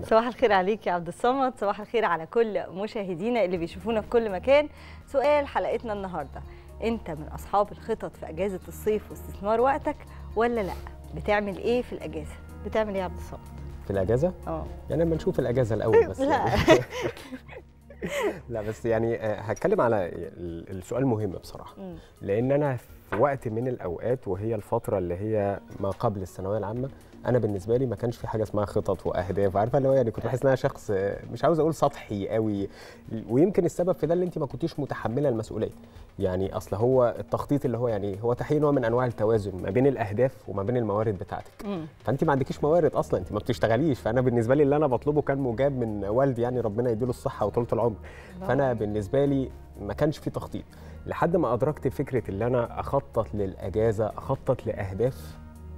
صباح الخير عليك يا عبد الصمد صباح الخير على كل مشاهدينا اللي بيشوفونا في كل مكان سؤال حلقتنا النهارده انت من اصحاب الخطط في اجازه الصيف واستثمار وقتك ولا لا بتعمل ايه في الاجازه بتعمل ايه يا عبد الصمد في الاجازه اه يعني لما نشوف الاجازه الاول بس لا. يعني. لا بس يعني آه، هتكلم على ال- السؤال مهم بصراحه مم. لان انا في وقت من الاوقات وهي الفتره اللي هي ما قبل الثانويه العامه انا بالنسبه لي ما كانش في حاجه اسمها خطط واهداف عارفه اللي هو يعني كنت بحس ان انا شخص آه، مش عاوز اقول سطحي قوي ويمكن السبب في ده اللي انت ما كنتيش متحمله المسؤوليه يعني اصل هو التخطيط اللي هو يعني هو تحقيق نوع من انواع التوازن ما بين الاهداف وما بين الموارد بتاعتك مم. فانت ما عندكيش موارد اصلا انت ما بتشتغليش فانا بالنسبه لي اللي انا بطلبه كان مجاب من والدي يعني ربنا يديله الصحه وطولة العمر فانا بالنسبه لي ما كانش في تخطيط لحد ما ادركت فكره اللي انا اخطط للاجازه اخطط لاهداف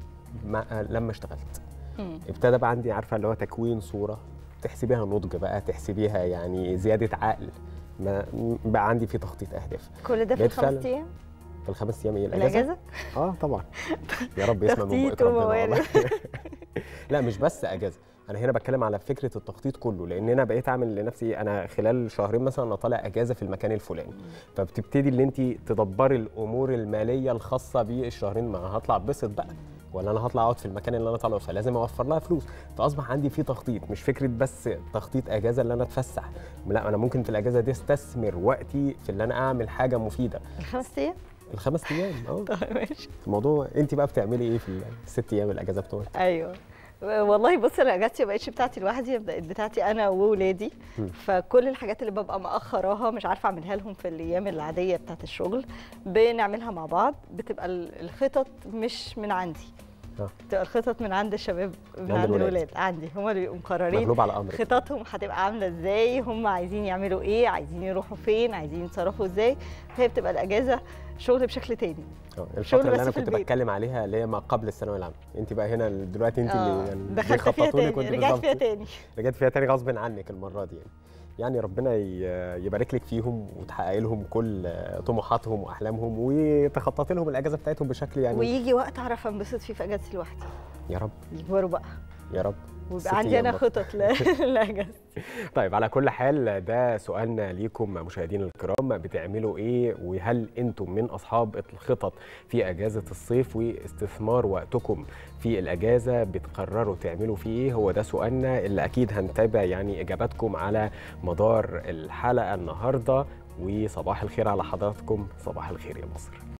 ما لما اشتغلت مم. ابتدى بقى عندي عارفه اللي هو تكوين صوره تحسبيها نضج بقى تحسبيها يعني زياده عقل ما بقى عندي في تخطيط اهداف كل ده في بقيت الخمس فعلاً- ايام في الخمس ايام ايه الاجازه الاجازه اه طبعا يا رب يسمع من تخطيط بقك ربنا وموارد. والله لا مش بس اجازه انا هنا بتكلم على فكره التخطيط كله لان انا بقيت اعمل لنفسي انا خلال شهرين مثلا انا طالع اجازه في المكان الفلاني فبتبتدي ان انت تدبري الامور الماليه الخاصه بالشهرين ما هطلع اتبسط بقى ولا انا هطلع اقعد في المكان اللي انا طالعه فلازم اوفر لها فلوس فاصبح عندي في تخطيط مش فكره بس تخطيط اجازه اللي انا اتفسح لا انا ممكن في الاجازه دي استثمر وقتي في اللي انا اعمل حاجه مفيده الخمس ايام الخمس ايام اه طيب ماشي الموضوع انت بقى بتعملي ايه في الست ايام الاجازه بتوعك ايوه والله بص انا اجازتي ما بقتش بتاعتي لوحدي بقت بتاعتي انا وولادي مم. فكل الحاجات اللي ببقى مأخراها مش عارفه اعملها لهم في الايام العاديه بتاعت الشغل بنعملها مع بعض بتبقى ال- الخطط مش من عندي آه. بتبقى الخطط من عند الشباب من عند عند الولاد. الولاد عندي هم اللي بيبقوا مقررين مغلوب على امرك خططهم هتبقى عامله ازاي هم عايزين يعملوا ايه عايزين يروحوا فين عايزين يتصرفوا ازاي فهي بتبقى الاجازه شغل بشكل تاني اه شغل الفتره اللي بس انا في كنت البيت. بتكلم عليها اللي هي ما قبل الثانويه العامه انت بقى هنا دلوقتي انت آه، اللي يعني دخلت فيها بيخططوا لك تاني وانت رجعت فيها بالظبط تاني رجعت فيها تاني غصب عنك المره دي يعني يعني ربنا ي- يبارك لك فيهم وتحققي لهم كل طموحاتهم واحلامهم وتخططي لهم الاجازه بتاعتهم بشكل يعني ويجي وقت اعرف انبسط فيه في اجازتي لوحدي يا رب يكبروا بقى يا رب ست ويبقى عندي أيام انا بقى. خطط ل- لاجازتي طيب على كل حال ده سؤالنا ليكم مشاهدينا الكرام بتعملوا ايه وهل انتم من اصحاب الخطط في اجازه الصيف واستثمار وقتكم في الاجازه بتقرروا تعملوا فيه ايه هو ده سؤالنا اللي اكيد هنتابع يعني اجاباتكم على مدار الحلقه النهارده وصباح الخير على حضراتكم صباح الخير يا مصر